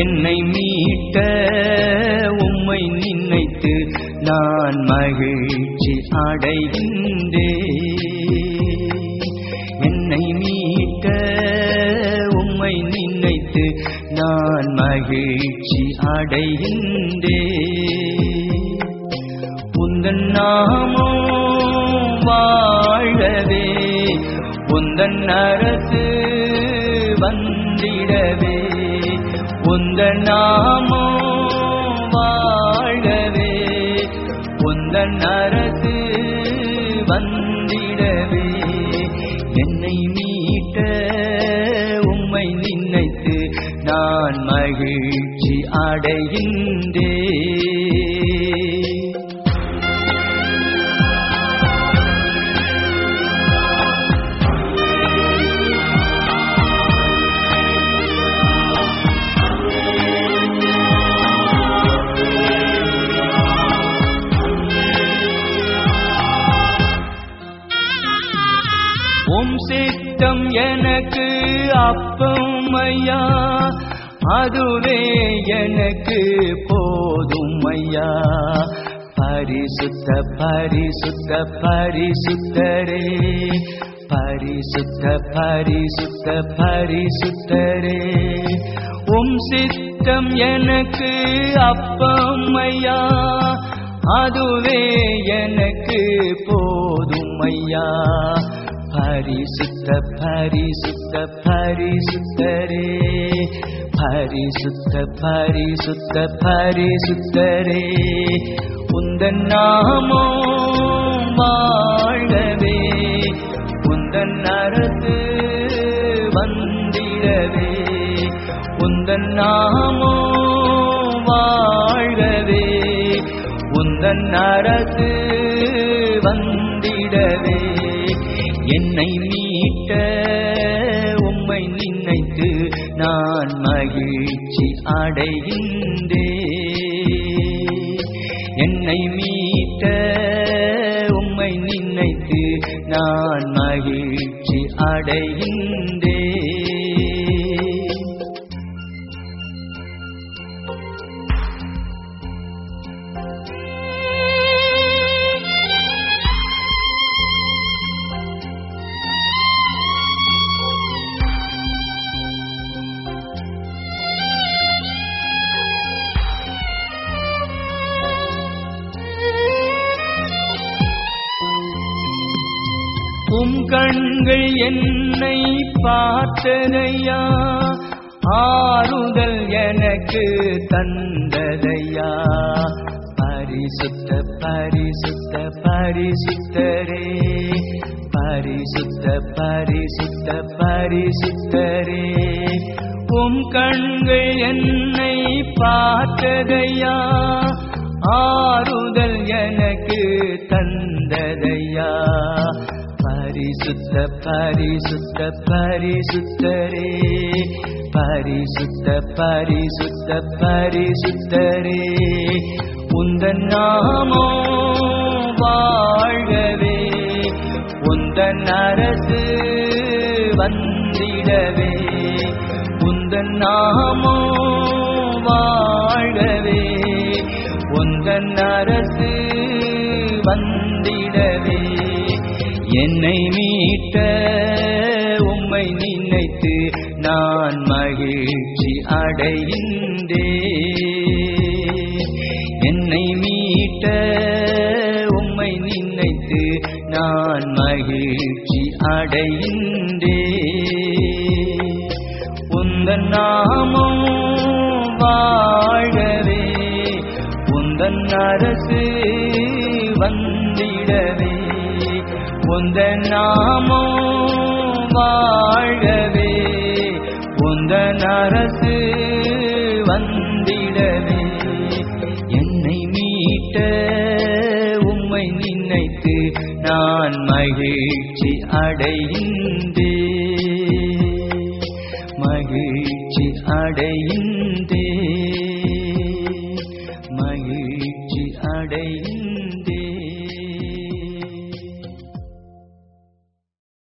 என்னை மீட்ட உம்மை நினைத்து நான் மகிழ்ச்சி அடைகின்றேன் என்னை மீட்ட உம்மை நினைத்து நான் மகிழ்ச்சி அடைகின்றேன் உந்தன் நாமோ வாழவே உந்தன் அரசு வந்திடவே உந்தன் நாமோ வாழவே உந்தன் அரசு வந்திடவே என்னை மீட்ட உம்மை நினைத்து நான் மகிழ்ச்சி அடைகின்றேன் உம் சித்தம் எனக்கு அப்பம் ஐயா அதுவே எனக்கு போதும் ஐயா பரிசுத்த பரிசுத்த பரிசுத்தரே பரிசுத்த பரிசுத்த பரிசுத்தரே உம் சித்தம் எனக்கு அப்பம் ஐயா அதுவே எனக்கு போதும் ஐயா பரிசுத்த பரிசுத்த பரிசுத்தரே பரிசுத்த பரிசுத்த பரிசுத்தரே உந்தன் நாமோ வாழவே உந்தன் அரசு வந்திடவே உந்தன் நாமோ வாழவே உந்தன் அரசு வந்திடவே என்னை மீட்ட உம்மை நினைத்து நான் மகிழ்ச்சி அடைகின்றேன் என்னை மீட்ட உம்மை நினைத்து நான் மகிழ்ச்சி அடைகின்றேன் உம் கண்கள் என்னை பார்த்ததையா ஆறுதல் எனக்கு தந்ததையா பரிசுத்த பரிசுத்த பரிசுத்தரே பரிசுத்த பரிசுத்த பரிசுத்தரே உம் கண்கள் என்னை பார்த்ததையா ஆறுதல் எனக்கு தந்ததையா பரிசுத்த பரிசுத்த பரிசுத்தரே பரிசுத்த பரிசுத்த பரிசுத்தரே உந்தன் நாமோ வாழ்கவே உந்தன் அரசு வந்திடவே உந்தன் நாமோ வாழ்கவே உந்தன் அரசு வந்திடவே என்னை மீட்ட உம்மை நினைத்து நான் மகிழ்ச்சி அடைகின்றேன் என்னை மீட்ட உம்மை நினைத்து நான் மகிழ்ச்சி அடைகின்றேன் உந்தன் நாமம் வாழவே உந்தன் அரசு வந்திடவே உந்தன் நாமோ வாழவே உந்தன் அரசு வந்திடவே என்னை மீட்ட உம்மை நினைத்து நான் மகிழ்ச்சி அடைகின்றேன் மகிழ்ச்சி அடைகின்றேன்